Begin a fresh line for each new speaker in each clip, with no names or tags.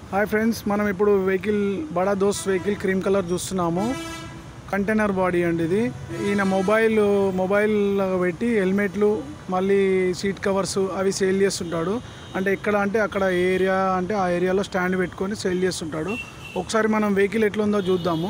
hi friends మనం ఇప్పుడు vehicle Bada Dost vehicle cream colour చూస్తున్నాము కంటైనర్ బాడీ అండి ఇది ఈయన మొబైల్ మొబైల్ పెట్టి హెల్మెట్లు మళ్ళీ సీట్ కవర్స్ అవి సేల్ చేస్తుంటాడు అంటే ఎక్కడ అంటే అక్కడ ఏరియా అంటే ఆ ఏరియాలో స్టాండ్ పెట్టుకొని సేల్ చేస్తుంటాడు ఒకసారి మనం వెహికల్ ఎట్లుందో చూద్దాము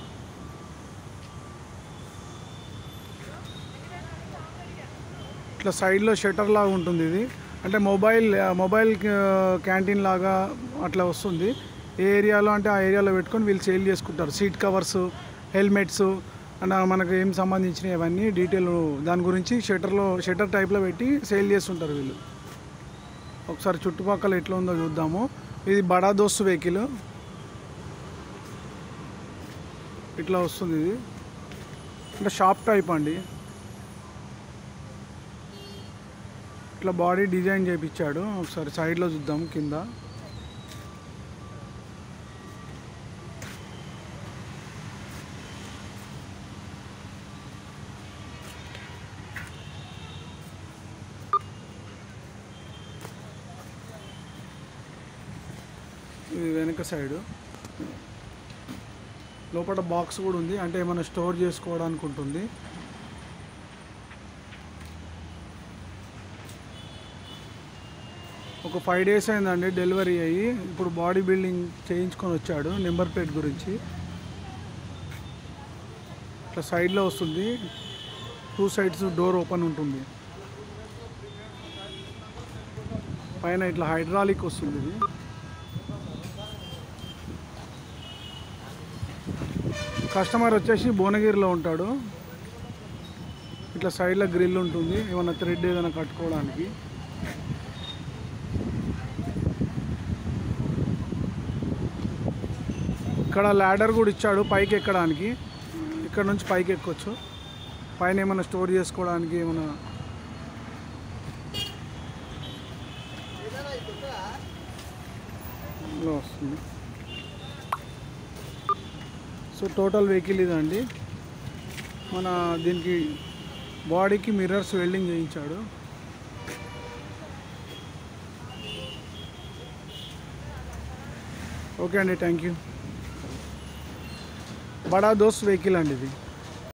ఇట్లా సైడ్లో షట్టర్ లాగా ఉంటుంది ఇది అంటే మొబైల్ మొబైల్ క్యాంటీన్ లాగా అట్లా వస్తుంది ఏ ఏరియాలో అంటే ఆ ఏరియాలో పెట్టుకొని వీళ్ళు సేల్ చేసుకుంటారు సీట్ కవర్స్ హెల్మెట్స్ అండ్ మనకు ఏం సంబంధించినవి అవన్నీ డీటెయిల్ దాని గురించి షట్టర్లో షట్టర్ టైప్లో పెట్టి సేల్ చేస్తుంటారు వీళ్ళు ఒకసారి చుట్టుపక్కల ఎట్లా ఉందో చూద్దాము ఇది బడా దోస్తు వెహికల్ ఇట్లా వస్తుంది ఇది అంటే షాప్ టైప్ అండి ఇట్లా బాడీ డిజైన్ చేయించాడు ఒకసారి సైడ్లో చూద్దాం కింద ఇది వెనక సైడు లోపల బాక్స్ కూడా ఉంది అంటే ఏమైనా స్టోర్ చేసుకోవడానికి ఉంటుంది ఒక ఫైవ్ డేస్ అయిందండి డెలివరీ అయ్యి ఇప్పుడు బాడీ బిల్డింగ్ చేయించుకొని వచ్చాడు నెంబర్ ప్లేట్ గురించి ఇట్లా సైడ్లో వస్తుంది టూ సైడ్స్ డోర్ ఓపెన్ ఉంటుంది పైన ఇట్లా హైడ్రాలిక్ వస్తుంది ఇది కస్టమర్ వచ్చేసి భువనగిరిలో ఉంటాడు ఇట్లా సైడ్లో గ్రిల్ ఉంటుంది ఏమైనా థ్రెడ్ ఏదైనా కట్టుకోవడానికి ఇక్కడ ల్యాడర్ కూడా ఇచ్చాడు పైకి ఎక్కడానికి ఇక్కడ నుంచి పైకి ఎక్కొచ్చు పైన ఏమైనా స్టోర్ చేసుకోవడానికి ఏమైనా ఇలా వస్తుంది సో టోటల్ వెహికల్ ఇదండి మన దీనికి బాడీకి మిర్రర్స్ వెల్డింగ్ చేయించాడు ఓకే అండి thank you Bada Dost vehicle అండి ఇది